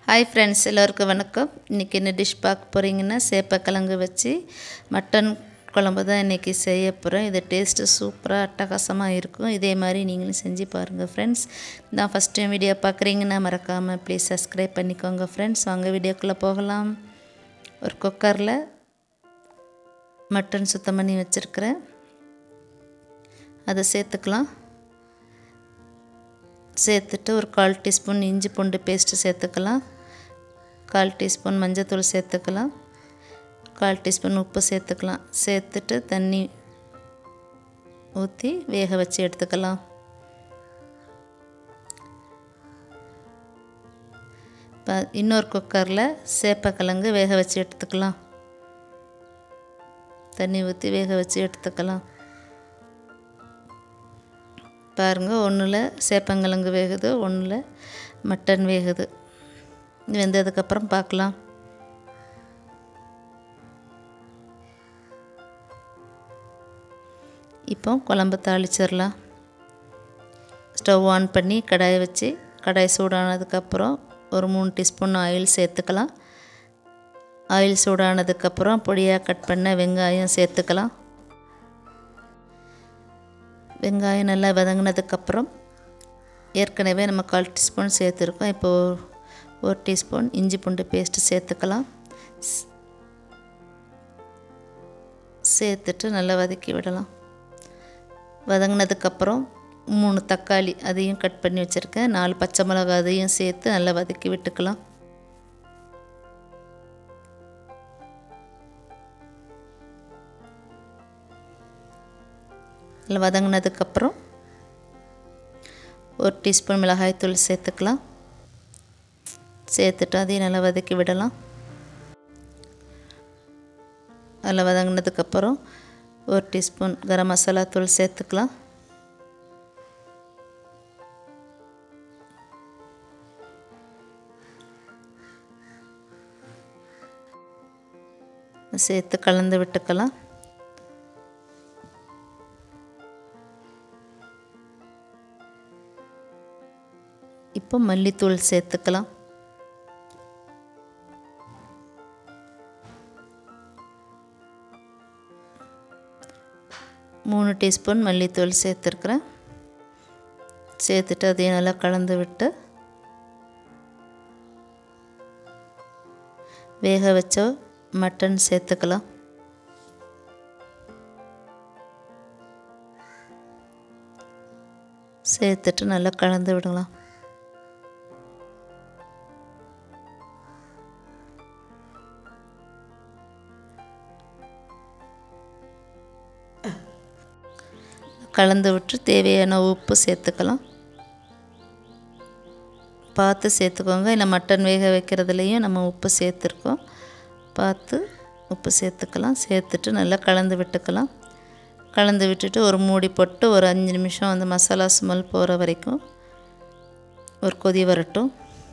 hi friends எல்லோருக்கும் வணக்கம் இன்றைக்கி என்ன டிஷ் பார்க்க போகிறீங்கன்னா சேப்பக்கிழங்கு வச்சு மட்டன் குழம்பு தான் இன்றைக்கி செய்ய போகிறேன் இது டேஸ்ட்டு சூப்பராக அட்டகாசமாக இருக்கும் இதே மாதிரி நீங்களும் செஞ்சு பாருங்கள் ஃப்ரெண்ட்ஸ் தான் ஃபஸ்ட் டைம் வீடியோ பார்க்குறீங்கன்னா மறக்காமல் ப்ளீஸ் சப்ஸ்கிரைப் பண்ணிக்கோங்க ஃப்ரெண்ட்ஸ் வாங்க வீடியோக்குள்ளே போகலாம் ஒரு குக்கரில் மட்டன் சுத்தம் பண்ணி வச்சுருக்கிறேன் அதை சேர்த்துக்கலாம் சேர்த்துட்டு ஒரு கால் டீஸ்பூன் இஞ்சி பூண்டு பேஸ்ட்டு சேர்த்துக்கலாம் கால் டீஸ்பூன் மஞ்சத்தூள் சேர்த்துக்கலாம் கால் டீஸ்பூன் உப்பு சேர்த்துக்கலாம் சேர்த்துட்டு தண்ணி ஊற்றி வேக வச்சு எடுத்துக்கலாம் இப்போ இன்னொரு குக்கரில் சேப்பக்கிழங்கு வேக வச்சு எடுத்துக்கலாம் தண்ணி ஊற்றி வேக வச்சு எடுத்துக்கலாம் பாருங்கள் ஒன்றில் சேப்பங்கிழங்கு வேகுது ஒன்றில் மட்டன் வேகுது வெந்ததுக்கப்புறம் பார்க்கலாம் இப்போ குழம்பு தாளிச்சிடலாம் ஸ்டவ் ஆன் பண்ணி கடாயை வச்சு கடாய் சூடானதுக்கப்புறம் ஒரு மூணு டீஸ்பூன் ஆயில் சேர்த்துக்கலாம் ஆயில் சூடானதுக்கப்புறம் பொடியாக கட் பண்ண வெங்காயம் சேர்த்துக்கலாம் வெங்காயம் நல்லா வதங்கினதுக்கப்புறம் ஏற்கனவே நம்ம கால் டீஸ்பூன் சேர்த்துருக்கோம் இப்போது ஒரு டீஸ்பூன் இஞ்சி பூண்டு பேஸ்ட்டு சேர்த்துக்கலாம் சேர்த்துட்டு நல்லா வதக்கி விடலாம் வதங்கினதுக்கப்புறம் மூணு தக்காளி அதையும் கட் பண்ணி வச்சுருக்கேன் நாலு பச்சை மிளகா அதையும் சேர்த்து நல்லா வதக்கி விட்டுக்கலாம் நல்லா வதங்கினதுக்கப்புறம் ஒரு டீஸ்பூன் மிளகாய்த்தூள் சேர்த்துக்கலாம் சேர்த்துட்டு அதையும் நல்லா வதக்கி விடலாம் நல்லா வதங்கினதுக்கப்புறம் ஒரு டீஸ்பூன் கரம் மசாலா தூள் சேர்த்துக்கலாம் சேர்த்து கலந்து விட்டுக்கலாம் இப்போ மல்லித்தூள் சேர்த்துக்கலாம் மூணு டீஸ்பூன் மல்லித்தூள் சேர்த்துருக்குறேன் சேர்த்துட்டு அதையும் நல்லா கலந்து விட்டு வேக வச்ச மட்டன் சேர்த்துக்கலாம் சேர்த்துட்டு நல்லா கலந்து விடலாம் கலந்து விட்டு தேவையான உப்பு சேர்த்துக்கலாம் பார்த்து சேர்த்துக்கோங்க இல்லை மட்டன் வேக வைக்கிறதுலையும் நம்ம உப்பு சேர்த்துருக்கோம் பார்த்து உப்பு சேர்த்துக்கலாம் சேர்த்துட்டு நல்லா கலந்து விட்டுக்கலாம் கலந்து விட்டுட்டு ஒரு மூடி போட்டு ஒரு அஞ்சு நிமிஷம் அந்த மசாலா ஸ்மெல் போகிற வரைக்கும் ஒரு கொதி வரட்டும்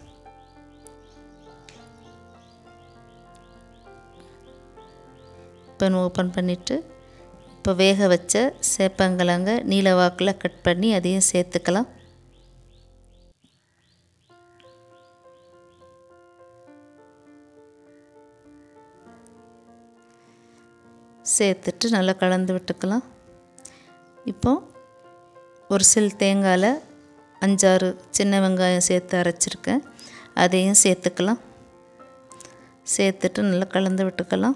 இப்போ ஓப்பன் பண்ணிவிட்டு இப்போ வேக வச்ச சேப்பங்கிழங்க நீல வாக்கில் கட் பண்ணி அதையும் சேர்த்துக்கலாம் சேர்த்துட்டு நல்லா கலந்து விட்டுக்கலாம் இப்போ ஒரு சில் தேங்காயில் அஞ்சாறு சின்ன வெங்காயம் சேர்த்து அரைச்சிருக்கேன் அதையும் சேர்த்துக்கலாம் சேர்த்துட்டு நல்லா கலந்து விட்டுக்கலாம்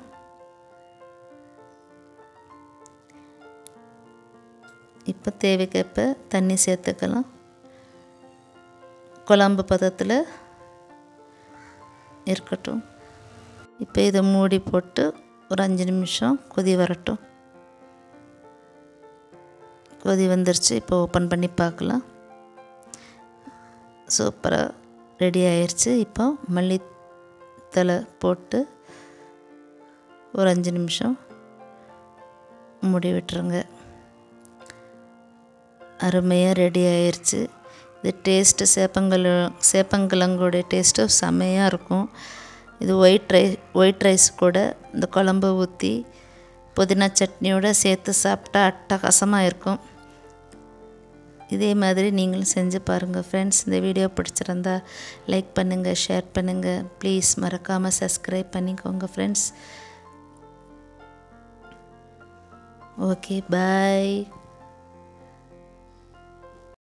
இப்போ தேவைக்கேற்ப தண்ணி சேர்த்துக்கலாம் குழம்பு பதத்தில் இருக்கட்டும் இப்போ இதை மூடி போட்டு ஒரு அஞ்சு நிமிஷம் கொதி வரட்டும் கொதி வந்துருச்சு இப்போ ஓப்பன் பண்ணி பார்க்கலாம் சூப்பராக ரெடி ஆயிடுச்சு இப்போ மல்லித்தலை போட்டு ஒரு அஞ்சு நிமிஷம் மூடி விட்டுருங்க அருமையாக ரெடி ஆயிடுச்சு இது டேஸ்ட்டு சேப்பங்கல் சேப்பங்கிழங்கோடைய டேஸ்ட்டு செம்மையாக இருக்கும் இது ஒயிட் ரைஸ் ஒயிட் ரைஸ் கூட இந்த குழம்பு ஊற்றி புதினா சட்னியோடு சேர்த்து சாப்பிட்டா அட்டகாசமாக இருக்கும் இதே மாதிரி நீங்களும் செஞ்சு பாருங்கள் ஃப்ரெண்ட்ஸ் இந்த வீடியோ பிடிச்சிருந்தா லைக் பண்ணுங்கள் ஷேர் பண்ணுங்கள் ப்ளீஸ் மறக்காமல் சப்ஸ்கிரைப் பண்ணிக்கோங்க ஃப்ரெண்ட்ஸ் ஓகே பாய்